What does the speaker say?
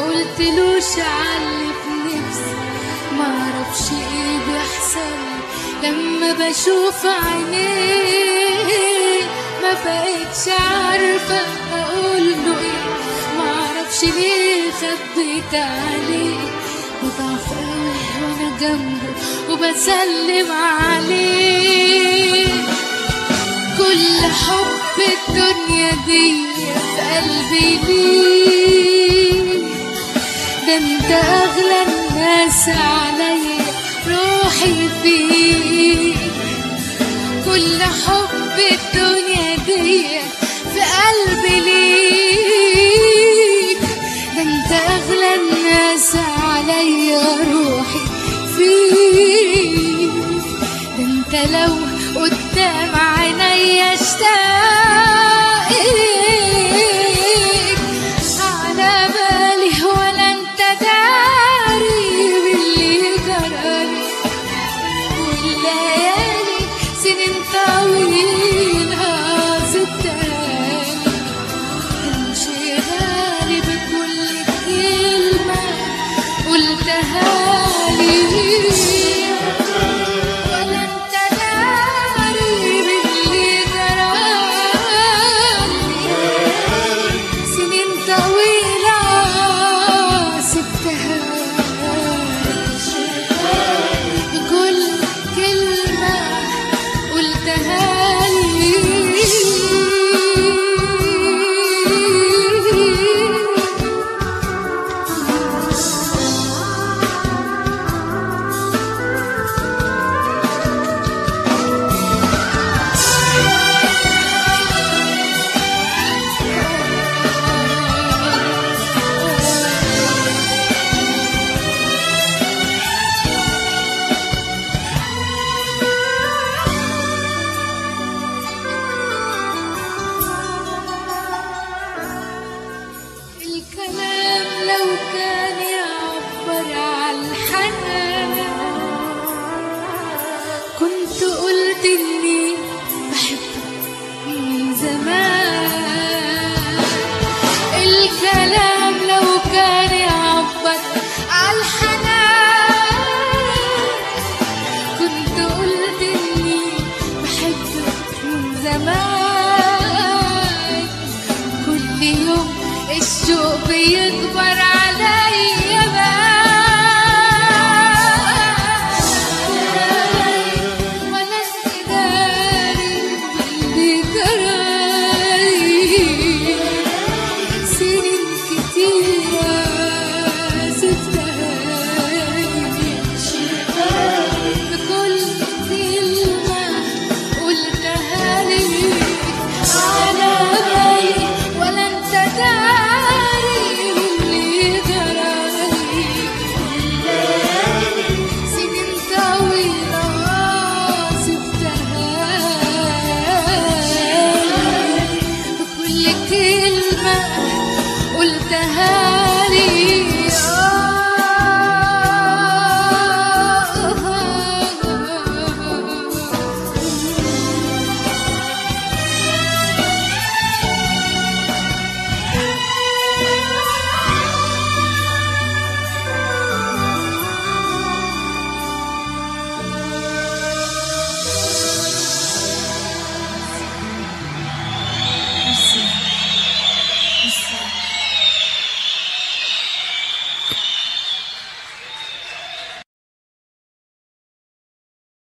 قلتلوش علي في نفسي معرفش ايه بيحصل لما بشوف عينيه ما بقتش عارفة اقوله ايه معرفش ليه خبيت عليه بضعف قوي وانا جنبه وبسلم عليه كل حب الدنيا دي في قلبي ليك ده انت اغلى الناس عليا روحي فيك كل حب الدنيا دي في قلبي ليك ده انت اغلى الناس عليا روحي فيك ده انت لو قدام عيني اشتاق